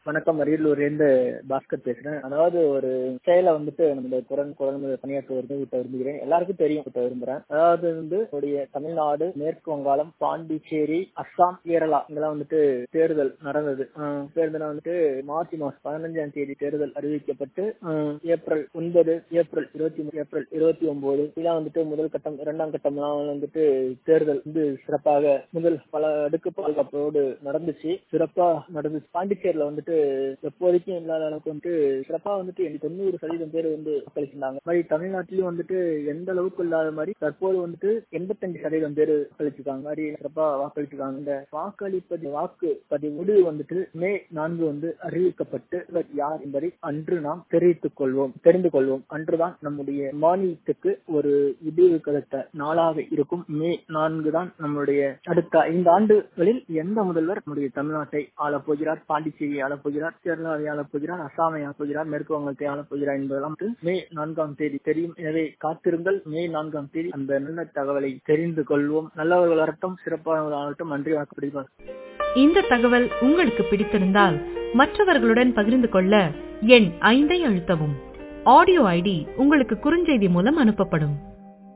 வணக்கம் அரியலூர்ல இருந்து பாஸ்கர் பேசுறேன் அதாவது ஒரு செயலை வந்துட்டு நம்ம குரல் குரல் பணியாற்ற விரும்ப விரும்புகிறேன் எல்லாருக்கும் தெரியும் விட்ட விரும்புறேன் அதாவது வந்து நம்முடைய தமிழ்நாடு மேற்கு வங்காளம் பாண்டிச்சேரி அஸ்ஸாம் கேரளா இங்கெல்லாம் வந்துட்டு தேர்தல் நடந்தது ஆஹ் தேர்தல் வந்துட்டு மார்ச் மாசம் பதினஞ்சாம் தேதி தேர்தல் அறிவிக்கப்பட்டு ஆஹ் ஏப்ரல் ஒன்பது ஏப்ரல் இருபத்தி மூணு ஏப்ரல் இருபத்தி ஒன்பது இதெல்லாம் வந்துட்டு முதல் கட்டம் இரண்டாம் கட்டம்லாம் வந்துட்டு தேர்தல் வந்து சிறப்பாக முதல் பல அடுக்கு பாதுகாப்போடு நடந்துச்சு சிறப்பா நடந்துச்சு பாண்டிச்சேரியில வந்துட்டு எப்போதைக்கும் இல்லாத அளவுக்கு வந்துட்டு சிறப்பா வந்துட்டு எனக்கு தொண்ணூறு சதவீதம் பேர் வந்து வாக்களிச்சிருந்தாங்க மாதிரி தமிழ்நாட்டிலயும் வந்துட்டு எந்த அளவுக்கு இல்லாத மாதிரி தற்போது வந்துட்டு எண்பத்தஞ்சு சதவீதம் பேர் வாக்களிச்சிருக்காங்க மாதிரி சிறப்பா வாக்களிச்சிருக்காங்க இந்த வாக்களிப்பது வாக்கு பதிவு முடிவு வந்துட்டு மே நான்கு வந்து அறிவிக்கப்பட்டு இவர் யார் என்பதை அன்று நாம் தெரிவித்துக் கொள்வோம் தெரிந்து கொள்வோம் அன்றுதான் நம்முடைய மாநிலத்துக்கு ஒரு விடிவு கிடைத்த நாளாக இருக்கும் மே நான்கு தான் நம்முடைய அடுத்த ஐந்து ஆண்டுகளில் எந்த முதல்வர் நம்முடைய தமிழ்நாட்டை ஆளப் போகிறார் பாண்டிச்சேரியை ஆளப் போகிறார் கேரளாவை ஆளப் போகிறார் அசாமை ஆளப் போகிறார் மேற்கு வங்கத்தை ஆளப் போகிறார் என்பதெல்லாம் மே நான்காம் தேதி தெரியும் எனவே காத்திருங்கள் மே நான்காம் தேதி அந்த நல்ல தகவலை தெரிந்து கொள்வோம் நல்லவர்கள் வரட்டும் சிறப்பானவர்கள் ஆகட்டும் நன்றி வாக்குப்படுவார் இந்த தகவல் உங்களுக்கு பிடித்திருந்தால் மற்றவர்களுடன் பகிர்ந்து கொள்ள எண் ஐந்தை அழுத்தவும் ஆடியோ ஐடி உங்களுக்கு குறுஞ்செய்தி மூலம் அனுப்பப்படும்